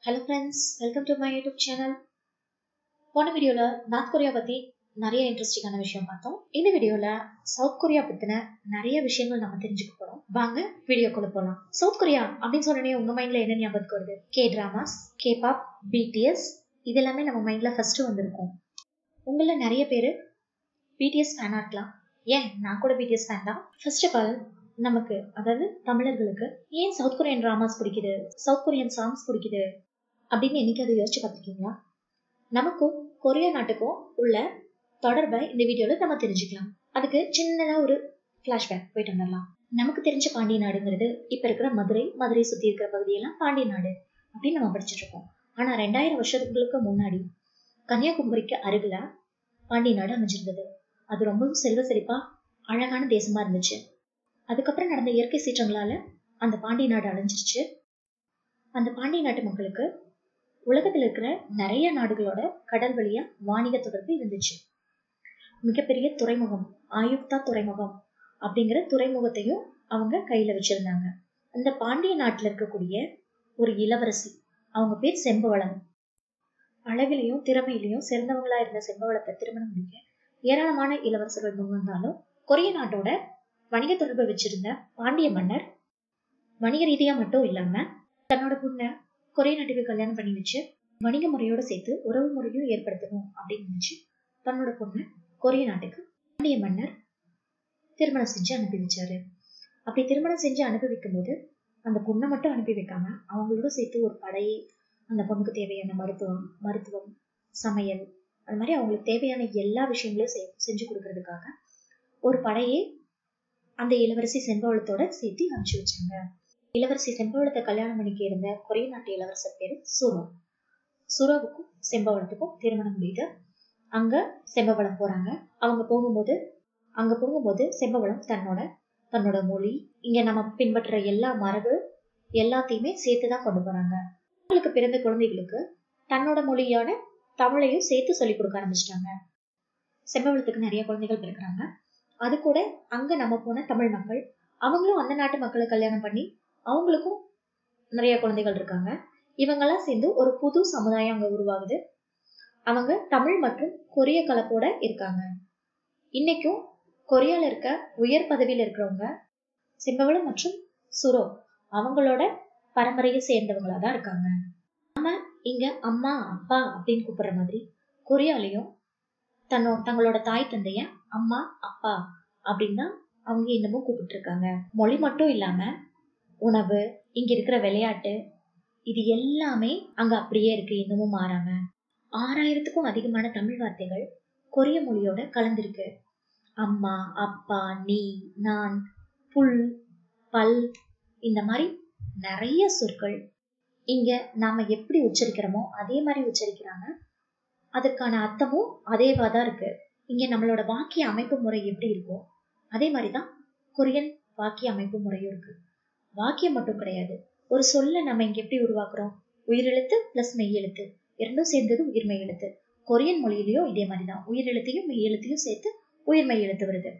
hello friends welcome to my YouTube channel போன வீடியோவில் north Korea பற்றி நிறைய இன்ட்ரெஸ்டிங்கான விஷயம் பார்த்தோம் இந்த வீடியோவில் சவுத் கொரியா பற்றின நிறைய விஷயங்கள் நம்ம தெரிஞ்சுக்க போகிறோம் வாங்க வீடியோக்குள்ள போகலாம் சவுத் கொரியா அப்படின்னு சொன்னோடனே உங்கள் மைண்டில் என்ன ஞாபகத்துக்கு வருது K dramas K pop BTS இது எல்லாமே நம்ம மைண்டில் ஃபஸ்ட்டு வந்திருக்கும் உங்களில் நிறைய பேர் பிடிஎஸ் ஃபேனாக இருக்கலாம் ஏன் நான் கூட பிடிஎஸ் ஃபேன் தான் ஃபர்ஸ்ட் ஆஃப் ஆல் நமக்கு அதாவது தமிழர்களுக்கு ஏன் சவுத் கொரியன் ட்ராமாஸ் பிடிக்குது சவுத் கொரியன் சாங்ஸ் பிடிக்குது அப்படின்னு என்னைக்கு அதை யோசிச்சு பார்த்துருக்கீங்களா நமக்கும் கொரியா நாட்டுக்கும் உள்ள தொடர்பை இந்த வீடியோவில் நம்ம தெரிஞ்சுக்கலாம் அதுக்கு சின்னதாக ஒரு ஃப்ளாஷ்பேக் போயிட்டு வந்துடலாம் நமக்கு தெரிஞ்ச பாண்டிய நாடுங்கிறது இப்போ இருக்கிற மதுரை மதுரை சுற்றி இருக்கிற பகுதியெல்லாம் பாண்டிய நாடு அப்படின்னு நம்ம படிச்சுட்டு இருக்கோம் ஆனால் ரெண்டாயிரம் வருஷத்துக்கு முன்னாடி கன்னியாகுமரிக்கு அருகில் பாண்டிய நாடு அமைஞ்சிருந்தது அது ரொம்பவும் செல்வ செழிப்பாக அழகான தேசமாக இருந்துச்சு அதுக்கப்புறம் நடந்த இயற்கை சீற்றங்களால அந்த பாண்டிய நாடு அழிஞ்சிருச்சு அந்த பாண்டிய நாட்டு மக்களுக்கு உலகத்தில் இருக்கிற நிறைய நாடுகளோட கடல் வழியா வாணிக தொடர்பு இருந்துச்சு மிகப்பெரிய துறைமுகம் ஆயுக்தா துறைமுகம் அப்படிங்கிற துறைமுகத்தையும் அவங்க கையில வச்சிருந்தாங்க அந்த பாண்டிய நாட்டில் இருக்கக்கூடிய ஒரு இளவரசி அவங்க பேர் செம்பவளம் அழகிலையும் திறமையிலையும் சிறந்தவங்களா இருந்த செம்பவளத்தை திருமணம் முடிக்க ஏராளமான இளவரசர்கள் முன் வந்தாலும் கொரிய நாட்டோட வணிக தொடர்பு வச்சிருந்த பாண்டிய மன்னர் வணிக ரீதியா மட்டும் இல்லாம தன்னோட பொண்ணை கொரிய நாட்டுக்கு கல்யாணம் பண்ணி வச்சு வணிக முறையோட சேர்த்து உறவு முறையும் ஏற்படுத்தணும் அப்படின்னு நினைச்சு தன்னோட பொண்ணை கொரிய நாட்டுக்கு பாண்டிய மன்னர் திருமணம் செஞ்சு அனுப்பி வச்சாரு அப்படி திருமணம் செஞ்சு அனுப்பி வைக்கும் போது அந்த பொண்ணை மட்டும் அனுப்பி வைக்காம அவங்களோட சேர்த்து ஒரு படையை அந்த பொண்ணுக்கு தேவையான மருத்துவம் மருத்துவம் சமையல் அது மாதிரி அவங்களுக்கு தேவையான எல்லா விஷயங்களையும் செய் செஞ்சு கொடுக்கறதுக்காக ஒரு படையை அந்த இளவரசி செம்பவளத்தோட சேர்த்து அனுப்பிச்சு வச்சாங்க இளவரசி செம்பவளத்தை கல்யாணம் பண்ணிக்க இருந்த கொரிய நாட்டு இளவரசர் பேரு சுரோ சுரோவுக்கும் செம்பவளத்துக்கும் திருமணம் முடியுது அங்க செம்பவளம் போறாங்க அவங்க போகும்போது அங்க போகும்போது செம்பவளம் தன்னோட தன்னோட மொழி இங்க நம்ம பின்பற்ற எல்லா மரபு எல்லாத்தையுமே சேர்த்துதான் கொண்டு போறாங்க அவங்களுக்கு பிறந்த குழந்தைகளுக்கு தன்னோட மொழியான தமிழையும் சேர்த்து சொல்லி கொடுக்க ஆரம்பிச்சிட்டாங்க செம்பவளத்துக்கு நிறைய குழந்தைகள் பிறக்கிறாங்க அது கூட அங்க நம்ம போன தமிழ் மக்கள் அவங்களும் அந்த நாட்டு மக்களை கல்யாணம் பண்ணி அவங்களுக்கும் நிறைய குழந்தைகள் இருக்காங்க இவங்கெல்லாம் சேர்ந்து ஒரு புது சமுதாயம் அங்க உருவாகுது அவங்க தமிழ் மற்றும் கொரிய கலப்போட இருக்காங்க இன்னைக்கும் கொரியால இருக்க உயர் பதவியில இருக்கிறவங்க சிம்பவளம் மற்றும் சுரோ அவங்களோட பரம்பரையை சேர்ந்தவங்களா தான் இருக்காங்க நாம இங்க அம்மா அப்பா அப்படின்னு கூப்பிடுற மாதிரி கொரியாலையும் தன்னோ தங்களோட தாய் தந்தைய அம்மா அப்பா அப்படின்னு தான் அவங்க இன்னமும் கூப்பிட்டு இருக்காங்க மொழி மட்டும் இல்லாம உணவு இங்க இருக்கிற விளையாட்டு இது எல்லாமே அங்க அப்படியே இருக்கு இன்னமும் மாறாம ஆறாயிரத்துக்கும் அதிகமான தமிழ் வார்த்தைகள் கொரிய மொழியோட கலந்திருக்கு அம்மா அப்பா நீ நான் புல் பல் இந்த மாதிரி நிறைய சொற்கள் இங்க நாம எப்படி உச்சரிக்கிறோமோ அதே மாதிரி உச்சரிக்கிறாங்க அதுக்கான அர்த்தமும் அதேவா தான் இருக்கு இங்க நம்மளோட வாக்கிய அமைப்பு முறை எப்படி இருக்கோ அதே மாதிரிதான் கொரியன் வாக்கிய அமைப்பு முறையும் இருக்கு வாக்கியம் மட்டும் கிடையாது ஒரு சொல்ல நம்ம இங்க எப்படி உருவாக்குறோம் உயிரெழுத்து பிளஸ் மெய்யெழுத்து இரண்டும் சேர்ந்தது உயிர்மெய் எழுத்து கொரியன் மொழியிலயும் இதே மாதிரிதான் உயிரெழுத்தையும் மெய்யெழுத்தையும் சேர்த்து உயிர்மெய் எழுத்து வருது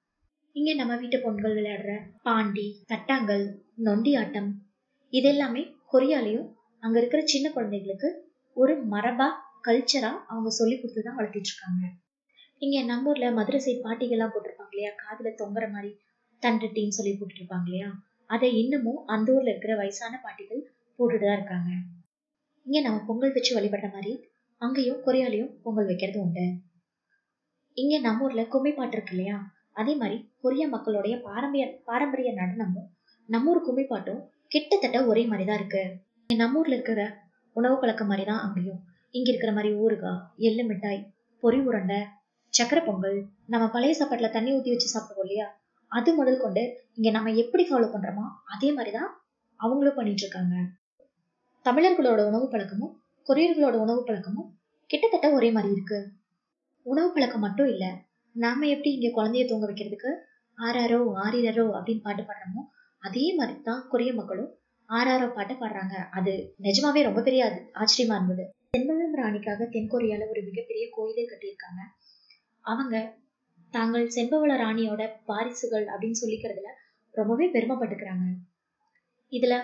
இங்க நம்ம வீட்டு பொண்கள் விளையாடுற பாண்டி தட்டாங்கல் நொண்டி ஆட்டம் இது எல்லாமே கொரியாலையும் அங்க இருக்கிற சின்ன குழந்தைகளுக்கு ஒரு மரபா கல்ச்சரா அவங்க சொல்லி கொடுத்து தான் வளர்த்திட்டு இருக்காங்க இங்க நம்ம ஊர்ல மதுரை சைட் பாட்டிகள்லாம் போட்டிருப்பாங்க இல்லையா காதுல தொங்குற மாதிரி தண்டட்டின்னு சொல்லி போட்டுருப்பாங்க இல்லையா அதை இன்னமும் அந்த ஊர்ல இருக்கிற வயசான பாட்டிகள் போட்டுட்டு தான் இருக்காங்க இங்க நம்ம பொங்கல் வச்சு வழிபடுற மாதிரி அங்கேயும் கொரியாலையும் பொங்கல் வைக்கிறது உண்டு இங்க நம்ம ஊர்ல கும்மி பாட்டு இருக்கு இல்லையா அதே மாதிரி கொரியா மக்களுடைய பாரம்பரிய பாரம்பரிய நடனமும் நம்ம ஊர் கும்மி பாட்டும் கிட்டத்தட்ட ஒரே மாதிரி தான் இருக்கு நம்ம ஊர்ல இருக்கிற உணவு பழக்கம் மாதிரி தான் அங்கேயும் இங்க இருக்கிற மாதிரி ஊறுகாய் எள்ளு மிட்டாய் பொறி உருண்டை சக்கரை பொங்கல் நம்ம பழைய சாப்பாட்டுல தண்ணி ஊத்தி வச்சு சாப்பிடுவோம் இல்லையா அது முதல் கொண்டு இங்க நம்ம எப்படி ஃபாலோ பண்றோமோ அதே மாதிரிதான் அவங்களும் பண்ணிட்டு இருக்காங்க தமிழர்களோட உணவு பழக்கமும் கொரியர்களோட உணவு பழக்கமும் கிட்டத்தட்ட ஒரே மாதிரி இருக்கு உணவு பழக்கம் மட்டும் இல்ல நாம எப்படி இங்க குழந்தைய தூங்க வைக்கிறதுக்கு ஆறாரோ ஆறிரரோ அப்படின்னு பாட்டு பாடுறோமோ அதே மாதிரி தான் கொரிய மக்களும் ஆறாரோ பாட்டை பாடுறாங்க அது நிஜமாவே ரொம்ப பெரிய ஆச்சரியமா இருந்தது தென்மழம் ராணிக்காக தென்கொரியால ஒரு மிகப்பெரிய கோயிலை கட்டியிருக்காங்க அவங்க தாங்கள் செம்பவள ராணியோட வாரிசுகள் அப்படின்னு சொல்லிக்கிறதுல ரொம்பவே பெருமைப்பட்டுக்கிறாங்க இதுல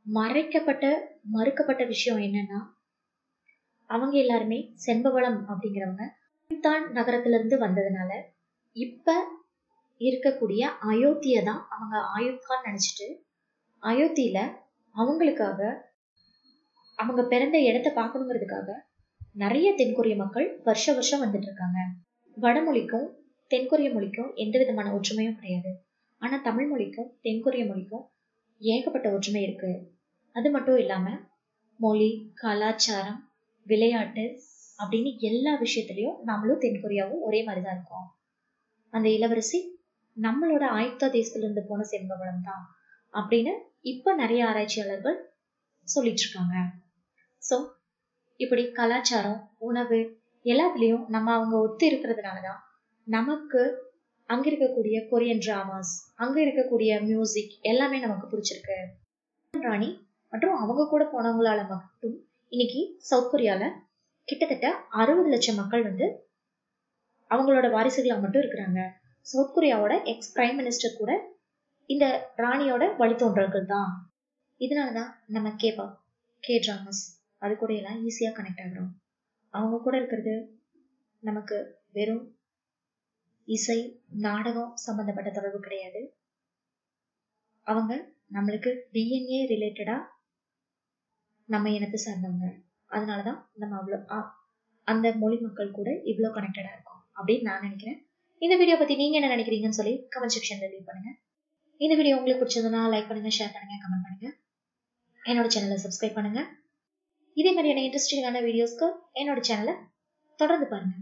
மறைக்கப்பட்ட மறுக்கப்பட்ட விஷயம் என்னன்னா அவங்க எல்லாருமே செண்பவளம் அப்படிங்கிறவங்க தான் நகரத்துல இருந்து வந்ததுனால இப்ப இருக்கக்கூடிய அயோத்திய தான் அவங்க ஆயுத்கான் நினைச்சிட்டு அயோத்தியில அவங்களுக்காக அவங்க பிறந்த இடத்த பார்க்கணுங்கிறதுக்காக நிறைய தென்கொரிய மக்கள் வருஷ வருஷம் வந்துட்டு இருக்காங்க வடமொழிக்கும் தென்கொரிய மொழிக்கும் எந்த விதமான ஒற்றுமையும் கிடையாது ஆனா தமிழ் மொழிக்கும் தென்கொரிய மொழிக்கும் ஏகப்பட்ட ஒற்றுமை இருக்கு அது மட்டும் இல்லாம மொழி கலாச்சாரம் விளையாட்டு அப்படின்னு எல்லா விஷயத்துலயும் நம்மளும் தென்கொரியாவும் ஒரே மாதிரிதான் இருக்கோம் அந்த இளவரசி நம்மளோட ஆயுத்த தேசத்துல இருந்து போன செண்பவளம் தான் அப்படின்னு இப்ப நிறைய ஆராய்ச்சியாளர்கள் சொல்லிட்டு இருக்காங்க ஸோ இப்படி கலாச்சாரம் உணவு எல்லாத்துலேயும் நம்ம அவங்க ஒத்து இருக்கிறதுனாலதான் நமக்கு அங்க இருக்கக்கூடிய கொரியன் டிராமாஸ் அங்க இருக்கக்கூடிய மியூசிக் எல்லாமே நமக்கு பிடிச்சிருக்கு ராணி மற்றும் அவங்க கூட போனவங்களால மட்டும் இன்னைக்கு சவுத் கொரியால கிட்டத்தட்ட அறுபது லட்சம் மக்கள் வந்து அவங்களோட வாரிசுகளா மட்டும் இருக்கிறாங்க சவுத் கொரியாவோட எக்ஸ் பிரைம் மினிஸ்டர் கூட இந்த ராணியோட வழித்தோன்றல்கள் தான் இதனாலதான் நம்ம கேப்பா கே டிராமாஸ் அது கூட எல்லாம் ஈஸியா கனெக்ட் ஆகிறோம் அவங்க கூட இருக்கிறது நமக்கு வெறும் இசை நாடகம் சம்பந்தப்பட்ட தொடர்பு கிடையாது அவங்க நம்மளுக்கு டிஎன்ஏ ரிலேட்டடா நம்ம இனத்தை சார்ந்தவங்க அதனாலதான் நம்ம அவ்வளோ அந்த மொழி மக்கள் கூட இவ்வளோ கனெக்டடா இருக்கும் அப்படின்னு நான் நினைக்கிறேன் இந்த வீடியோ பத்தி நீங்க என்ன நினைக்கிறீங்கன்னு சொல்லி கமெண்ட் செக்ஷன்ல லீவ் பண்ணுங்க இந்த வீடியோ உங்களுக்கு பிடிச்சதுன்னா லைக் பண்ணுங்க ஷேர் பண்ணுங்க கமெண்ட் பண்ணுங்க என்னோட சேனலை சப்ஸ்கிரைப் பண்ணுங்க இதே மாதிரியான இன்ட்ரெஸ்டிங்கான வீடியோஸ்க்கு என்னோட சேனலை தொடர்ந்து பாருங்க